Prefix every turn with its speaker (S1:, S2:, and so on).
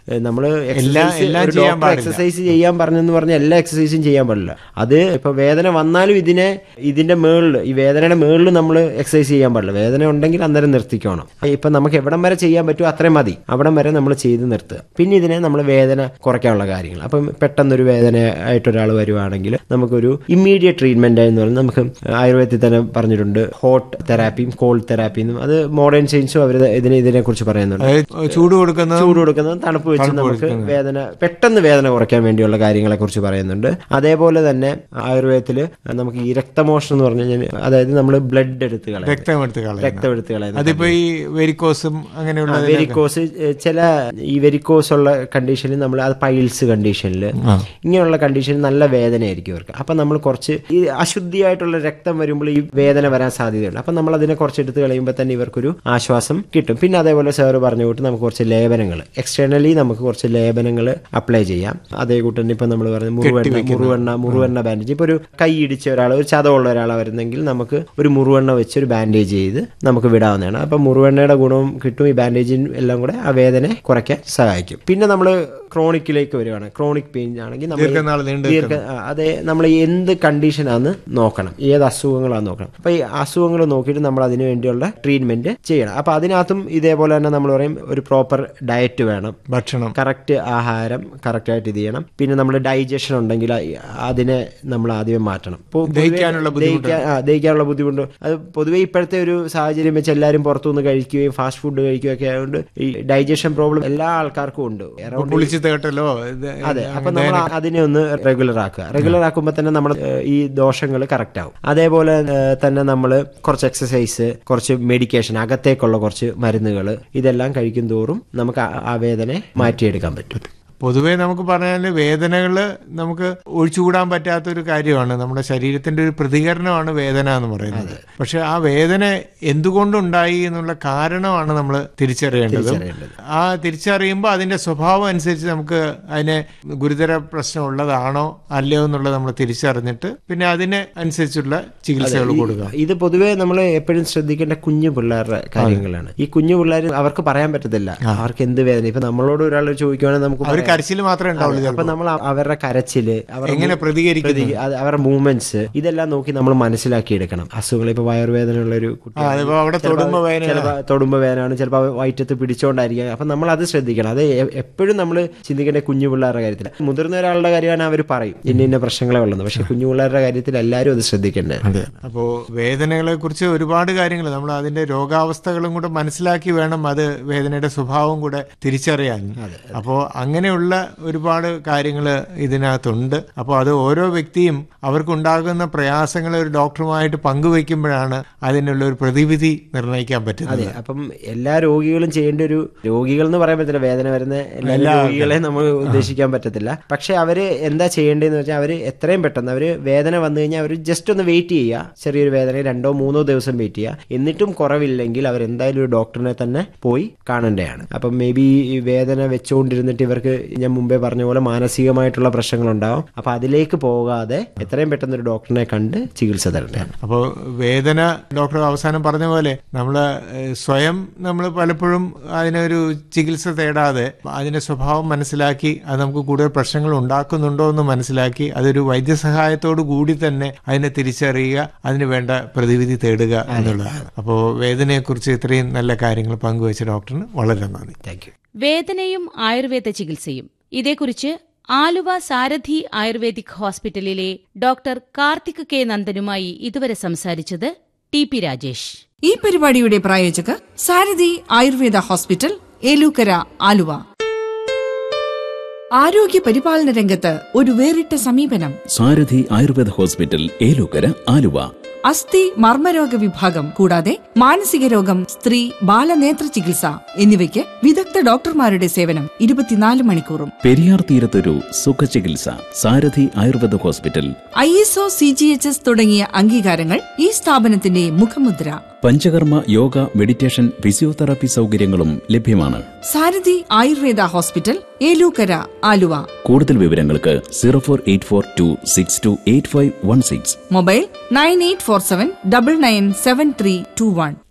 S1: നമ്മൾ
S2: എല്ലാം ചെയ്യാൻ പാടില്ല.
S1: എക്സസൈസ് ചെയ്യാൻ പറഞ്ഞെന്ന് പറഞ്ഞാൽ എല്ലാ എക്സസൈസും ചെയ്യാൻ പാടില്ല അത് ഇപ്പൊ വേദന വന്നാലും ഇതിനെ ഇതിന്റെ മേളിൽ ഈ വേദനയുടെ മേളിൽ നമ്മൾ എക്സസൈസ് ചെയ്യാൻ പാടില്ല വേദന ഉണ്ടെങ്കിൽ അന്നേരം നിർത്തിക്കണം ഇപ്പൊ നമുക്ക് എവിടം വരെ ചെയ്യാൻ പറ്റുമോ അത്രയും മതി അവിടം വരെ നമ്മൾ ചെയ്ത് നിർത്തുക പിന്നെ ഇതിനെ നമ്മൾ വേദന കുറയ്ക്കാനുള്ള കാര്യങ്ങൾ അപ്പം പെട്ടെന്നൊരു വേദന ആയിട്ട് ഒരാൾ വരുവാണെങ്കിൽ നമുക്കൊരു ഇമ്മീഡിയറ്റ് ട്രീറ്റ്മെന്റ് എന്ന് പറയുന്നത് നമുക്ക് ആയുർവേദത്തിൽ തന്നെ പറഞ്ഞിട്ടുണ്ട് ഹോട്ട് തെറാപ്പിയും കോൾഡ് തെറാപ്പിയും അത് മോഡേൺ സയൻസും അവർ ഇതിനെ ഇതിനെ കുറിച്ച് പറയുന്നുണ്ട്
S2: അതായത് ചൂട് കൊടുക്കുന്നത്
S1: ചൂട് കൊടുക്കുന്നത് തണുപ്പ് വെച്ച് നമുക്ക് വേദന പെട്ടെന്ന് വേദന കുറയ്ക്കാൻ വേണ്ടിയുള്ള കാര്യങ്ങളെ കുറിച്ച് പറയുന്നുണ്ട് അതേപോലെ തന്നെ ആയുർവേദത്തിൽ നമുക്ക് ഈ രക്തമോഷണം എന്ന് പറഞ്ഞു കഴിഞ്ഞാൽ അതായത് നമ്മൾ ബ്ലഡ് എടുത്ത് കളയുന്നത്
S2: രക്തം എടുത്ത് കളയുന്നത്
S1: രക്തം എടുത്ത് കളയുന്നത്
S2: അതിപ്പോ ഈ വെരിക്കോസും അങ്ങനെയുള്ള
S1: വെരിക്കോസ് ചില ഈ വെരിക്കോസ് ഉള്ള കണ്ടീഷനിൽ നമ്മൾ അത് പൈൽസ് കണ്ടീഷനിൽ ഇങ്ങനെയുള്ള കണ്ടീഷനിൽ നല്ല വേദനയായിരിക്കും അവർക്ക് അപ്പം നമ്മൾ കുറച്ച് ഈ അശുദ്ധിയായിട്ടുള്ള രക്തം വരുമ്പോൾ ഈ വേദന വരാൻ സാധ്യതയുണ്ട് അപ്പം നമ്മൾ അതിനെ കുറച്ച് എടുത്ത് കളയുമ്പോൾ തന്നെ ഇവർക്കൊരു ആശ്വാസം കിട്ടും പിന്നെ അതേപോലെ സാറ് പറഞ്ഞു കൂട്ട് നമുക്ക് കുറച്ച് ലേപനങ്ങൾ എക്സ്റ്റേണലി നമുക്ക് കുറച്ച് ലേപനങ്ങൾ അപ്ലൈ ചെയ്യാം അതേ കൂട്ട് തന്നെ ഇപ്പം നമ്മൾ പറഞ്ഞ മുറുവെണ്ണ മുറുവെണ്ണ മുറുവെണ്ണ ബാൻഡേജ് ഇപ്പോൾ ഒരു കൈ ഇടിച്ച ഒരാൾ ഒരു ചതവുള്ള ഒരാൾ വരുന്നെങ്കിൽ നമുക്ക് ഒരു മുറുവെണ്ണ വെച്ച് ഒരു ബാൻഡേജ് ചെയ്ത് നമുക്ക് വിടാവുന്നതാണ് അപ്പം മുറുവെണ്ണയുടെ ഗുണവും കിട്ടും ഈ ബാൻഡേജിൻ എല്ലാം കൂടെ ആ വേദന കുറയ്ക്കാൻ സഹായിക്കും പിന്നെ നമ്മൾ ക്രോണിക്കിലേക്ക് വരുവാണ് ക്രോണിക് പെയിൻ ആണെങ്കിൽ നമ്മൾ
S2: ദീർഘനാൾ നീണ്ടു
S1: ദീർഘ ആ, അതെ നമ്മൾ എന്ത് കണ്ടീഷനാന്ന് നോക്കണം ഏത് അസുഖങ്ങളാന്ന് നോക്കണം അപ്പൊ ഈ അസുഖങ്ങൾ നോക്കിയിട്ട് നമ്മൾ അതിനു വേണ്ടിയുള്ള ട്രീറ്റ്മെന്റ് ചെയ്യണം അപ്പൊ അതിനകത്തും ഇതേപോലെ തന്നെ നമ്മൾ പറയും ഒരു പ്രോപ്പർ ഡയറ്റ് വേണം
S2: ഭക്ഷണം
S1: കറക്റ്റ് ആഹാരം കറക്റ്റായിട്ട് ഇത് ചെയ്യണം പിന്നെ നമ്മൾ ഡൈജഷൻ ഉണ്ടെങ്കിൽ അ- അതിനെ നമ്മൾ ആദ്യമേ മാറ്റണം ഇപ്പൊ പൊതുവെ
S2: ദഹിക്കാനുള്ള
S1: ദഹിക്കാൻ- ആ, ദഹിക്കാനുള്ള ബുദ്ധിമുട്ട് അത് പൊതുവെ ഇപ്പോഴത്തെ ഒരു സാഹചര്യം വെച്ച് എല്ലാവരും പുറത്തുനിന്ന് കഴിക്കുകയും ഫാസ്റ്റ് ഫുഡ് കഴിക്കുകയും ഒക്കെ ആയതുകൊണ്ട് ഈ ഡൈജഷൻ പ്രോബ്ലം എല്ലാ ആൾക്കാർക്കും ഉണ്ട് Around
S2: പുളിച്ചു തേട്ടലോ ഇത്
S1: അതെ അപ്പൊ നമ്മൾ അതിനെ ഒന്ന് റെഗുലർ ആക്കുക റെഗുലർ ആക്കുമ്പോൾ തന്നെ നമ്മൾ ഈ ദോഷങ്ങൾ കറക്റ്റ് ആവും അതേപോലെ ഏഹ്, തന്നെ നമ്മൾ കുറച്ച് എക്സസൈസ് കുറച്ച് മെഡിക്കേഷൻ അകത്തേക്കുള്ള കുറച്ച് മരുന്നുകൾ ഇതെല്ലാം കഴിക്കും തോറും നമുക്ക് ആ- ആ വേദന മാറ്റിയെടുക്കാൻ പറ്റും
S2: പൊതുവേ നമുക്ക് പറഞ്ഞാൽ വേദനകൾ നമുക്ക് ഒഴിച്ചുകൂടാൻ പറ്റാത്ത ഒരു കാര്യമാണ് നമ്മുടെ ശരീരത്തിന്റെ ഒരു പ്രതികരണമാണ് വേദന എന്ന് പറയുന്നത് പക്ഷെ ആ വേദന എന്തുകൊണ്ടുണ്ടായി എന്നുള്ള കാരണമാണ് നമ്മൾ തിരിച്ചറിയേണ്ടത് ആ തിരിച്ചറിയുമ്പോൾ അതിന്റെ സ്വഭാവം അനുസരിച്ച് നമുക്ക് അതിനെ ഗുരുതര പ്രശ്നം ഉള്ളതാണോ അല്ലയോ എന്നുള്ളത് നമ്മൾ തിരിച്ചറിഞ്ഞിട്ട് പിന്നെ അതിന് അനുസരിച്ചുള്ള ചികിത്സകൾ കൊടുക്കുക
S1: ഇത് പൊതുവേ നമ്മൾ എപ്പോഴും ശ്രദ്ധിക്കേണ്ട കുഞ്ഞു പിള്ളേരുടെ കാര്യങ്ങളാണ് ഈ കുഞ്ഞു പിള്ളേർ അവർക്ക് പറയാൻ പറ്റത്തില്ല അവർക്ക് എന്ത് വേദന ഇപ്പൊ നമ്മളോട് ഒരാൾ ചോദിക്കുവാണെങ്കിൽ നമുക്ക്
S2: അവർ
S1: പറയാം.
S2: കരച്ചിൽ മാത്രമേ ഉണ്ടാവുള്ളൂ
S1: അപ്പൊ നമ്മൾ അ- അവരുടെ കരച്ചില് അവരുടെ
S2: എങ്ങനെ പ്രതികരിക്കുന്നു
S1: പ്രതി- അത് അവരുടെ മൂവ്മെന്റ്സ് ഇതെല്ലാം നോക്കി നമ്മൾ മനസ്സിലാക്കി എടുക്കണം അസുഖങ്ങൾ ഇപ്പൊ വയറുവേദന ഉള്ള ഒരു കുട്ടി
S2: ആ, അതിപ്പോ അവിടെ തൊടുമ്പോ വേദന
S1: ചിലപ്പോൾ തൊടുമ്പോ വേദനയാണ് ചിലപ്പോൾ വയറ്റത്ത് പിടിച്ചോണ്ടായിരിക്കും അപ്പൊ നമ്മൾ അത് ശ്രദ്ധിക്കണം അത് എ- എപ്പോഴും നമ്മൾ ചിന്തിക്കേണ്ട കുഞ്ഞു പിള്ളേരുടെ കാര്യത്തിൽ മുതിർന്ന ഒരാളുടെ കാര്യമാണ് അവർ പറയും ഇന്ന ഇന്ന പ്രശ്നങ്ങളെ ഉള്ളത് പക്ഷെ കുഞ്ഞു പിള്ളേരുടെ കാര്യത്തിൽ എല്ലാവരും അത് ശ്രദ്ധിക്കേണ്ടത്
S2: അതെ അപ്പോൾ വേദനകളെ കുറിച്ച് ഒരുപാട് കാര്യങ്ങൾ നമ്മൾ അതിന്റെ രോഗാവസ്ഥകളും കൂടെ മനസ്സിലാക്കി വേണം അത് വേദനയുടെ സ്വഭാവം കൂടെ തിരിച്ചറിയാൻ അപ്പോൾ അങ്ങനെയുള്ള ഒരുപാട് കാര്യങ്ങൾ ഇതിനകത്തുണ്ട് അപ്പോൾ അത് ഓരോ വ്യക്തിയും അവർക്കുണ്ടാകുന്ന പ്രയാസങ്ങൾ ഒരു ഡോക്ടറുമായിട്ട് പങ്കുവെക്കുമ്പോഴാണ് അതിനുള്ള ഒരു പ്രതിവിധി നിർണ്ണയിക്കാൻ പറ്റുന്നത്
S1: അതെ അപ്പം എല്ലാ രോഗികളും ചെയ്യേണ്ട ഒരു രോഗികൾ എന്ന് പറയാൻ പറ്റില്ല വേദന വരുന്ന എല്ലാ രോഗികളെ നമ്മൾ ഉദ്ദേശിക്കാൻ പറ്റത്തില്ല പക്ഷെ അവര് എന്താ ചെയ്യേണ്ടതെന്ന് വെച്ചാൽ അവര് എത്രയും പെട്ടെന്ന് അവര് വേദന വന്നു കഴിഞ്ഞാൽ അവർ ജസ്റ്റ് ഒന്ന് വെയിറ്റ് ചെയ്യുക ചെറിയൊരു വേദന രണ്ടോ മൂന്നോ ദിവസം വെയിറ്റ് ചെയ്യുക എന്നിട്ടും കുറവില്ലെങ്കിൽ അവർ എന്തായാലും ഒരു ഡോക്ടറിനെ തന്നെ പോയി കാണേണ്ടതാണ് അപ്പം മേ ബി ഈ വേദന വെച്ചുകൊണ്ടിരുന്നിട്ട് ഇവർക്ക് ഞാൻ മുമ്പേ പറഞ്ഞ പോലെ മാനസികമായിട്ടുള്ള പ്രശ്നങ്ങളുണ്ടാവും അപ്പൊ അതിലേക്ക് പോകാതെ എത്രയും പെട്ടെന്ന് ഒരു ഡോക്ടറിനെ കണ്ട് ചികിത്സ തരേണ്ടതാണ്
S2: അപ്പോൾ വേദന ഡോക്ടർ അവസാനം പറഞ്ഞ പോലെ നമ്മൾ സ്വയം നമ്മൾ പലപ്പോഴും അതിനൊരു ചികിത്സ തേടാതെ അതിന്റെ സ്വഭാവം മനസ്സിലാക്കി അത് നമുക്ക് കൂടുതൽ പ്രശ്നങ്ങൾ ഉണ്ടാക്കുന്നുണ്ടോ എന്ന് മനസ്സിലാക്കി അതൊരു വൈദ്യസഹായത്തോടു കൂടി തന്നെ അതിനെ തിരിച്ചറിയുക അതിന് വേണ്ട പ്രതിവിധി തേടുക എന്നുള്ളതാണ് അപ്പോൾ വേദനയെക്കുറിച്ച് ഇത്രയും നല്ല കാര്യങ്ങൾ പങ്കുവച്ച ഡോക്ടറിന് വളരെ നന്ദി
S1: താങ്ക് യു
S3: വേദനയും ആയുർവേദ ചികിത്സയും ഇതേക്കുറിച്ച് ആലുവ സാരഥി ആയുർവേദിക് ഹോസ്പിറ്റലിലെ ഡോക്ടർ കാർത്തിക് കെ നന്ദനുമായി ഇതുവരെ സംസാരിച്ചത് ടി പി രാജേഷ്
S4: ഈ പരിപാടിയുടെ പ്രായോജകർ സാരഥി ആയുർവേദ ഹോസ്പിറ്റൽ ഏലൂക്കര ആലുവ ആരോഗ്യ പരിപാലന രംഗത്ത് ഒരു വേറിട്ട സമീപനം
S5: സാരഥി ആയുർവേദ ഹോസ്പിറ്റൽ ഏലൂക്കര ആലുവ
S4: അസ്ഥി മർമ്മരോഗ വിഭാഗം കൂടാതെ മാനസിക രോഗം സ്ത്രീ ബാലനേത്ര ചികിത്സ എന്നിവയ്ക്ക് വിദഗ്ധ ഡോക്ടർമാരുടെ സേവനം ഇരുപത്തിനാല് മണിക്കൂറും
S5: പെരിയാർ തീരത്തൊരു സുഖചികിത്സ Sarathi ayurveda hospital
S4: I S O C G H S തുടങ്ങിയ അംഗീകാരങ്ങൾ ഈ സ്ഥാപനത്തിന്റെ മുഖമുദ്ര
S5: പഞ്ചകർമ്മ യോഗ മെഡിറ്റേഷൻ ഫിസിയോതെറാപ്പി സൗകര്യങ്ങളും ലഭ്യമാണ്
S4: സാരഥി ആയുർവേദ ഹോസ്പിറ്റൽ ഏലൂക്കര ആലുവ
S5: കൂടുതൽ വിവരങ്ങൾക്ക് zero four eight four two six two eight five one six
S4: mobile nine eight four seven double nine seven three two one